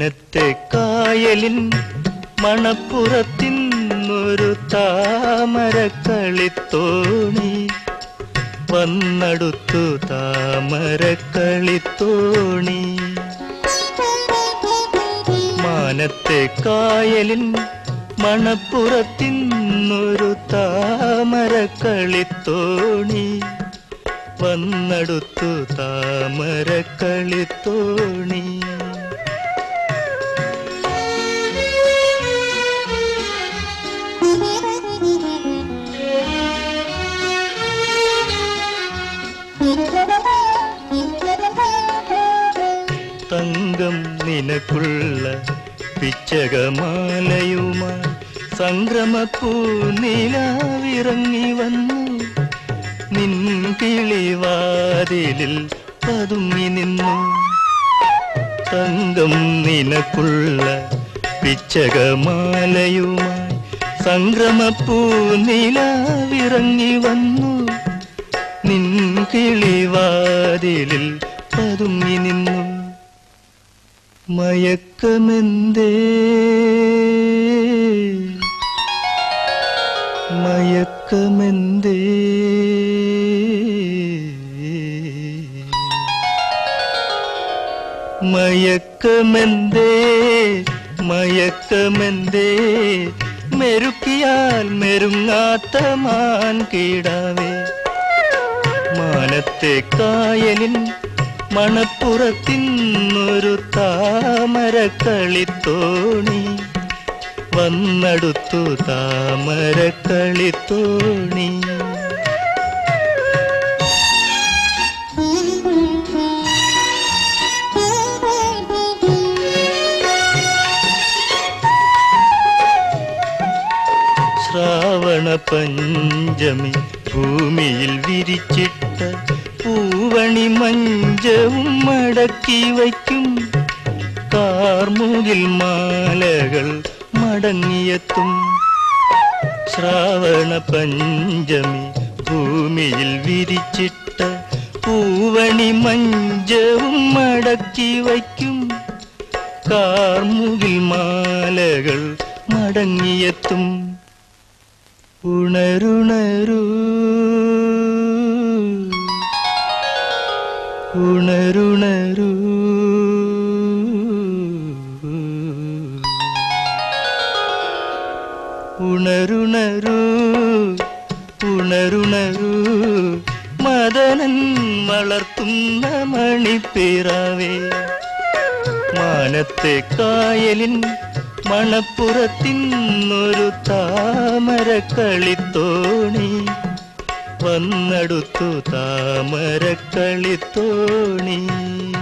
മാനത്തെ കായലിൻ മണപ്പുറത്തിന്നൊരു താമരക്കളിത്തോണി വന്നടുത്തു താമരക്കളിത്തോണി മാനത്തെ കായലിൻ മണപ്പുറത്തിന്നൊരു താമരക്കളിത്തോണി വന്നടുത്തു താമരക്കളിത്തോണി തങ്കം നിനക്കുള്ള പിച്ചകമാലയുമായി സംക്രമപ്പൂ നിലാവിറങ്ങി വന്നു നിൻ കിളിവാതിലിൽ പതുങ്ങി നിന്നു തങ്കം നിനക്കുള്ള പിച്ചകമാലയുമായി സംക്രമപ്പൂ നിലാവിറങ്ങി വന്നു നിൻ കിളിവാതിലിൽ പതുങ്ങി നിന്നു മയക്കമെന്തേ മയക്കമെന്തേ മയക്കമെന്തേ മയക്കമെന്തേ മെരുക്കിയാൽ മെരുങ്ങാത്ത മാൻ കീടാവേ മാനത്തെ കായലിൻ മണപ്പുറത്തിന്നൊരു താമരക്കളിത്തോണി വന്നടുത്തു താമരക്കളിത്തോണി ശ്രാവണ പഞ്ചമി ഭൂമിയിൽ വിരിച്ചിട്ട പൂവണി മഞ്ചവും മടക്കി വയ്ക്കും കാർമുകിൽ മാലകൾ മടങ്ങിയെത്തും ശ്രാവണ പഞ്ചമി ഭൂമിയിൽ വിരിച്ചിട്ട പൂവണി മഞ്ചവും മടക്കി വയ്ക്കും കാർമുകിൽ മാലകൾ മടങ്ങിയെത്തും ഉണരുണരൂ ഉണരുണരൂ ഉണരുണരൂ ഉണരുണരൂ മദനൻ വളർത്തുന്ന മണിപ്പിറവേ മാനത്തെ കായലിൻ മണപ്പുറത്തിന്നൊരു താമരക്കളിത്തോണി വന്നടുത്തു താമരക്കളിത്തോണി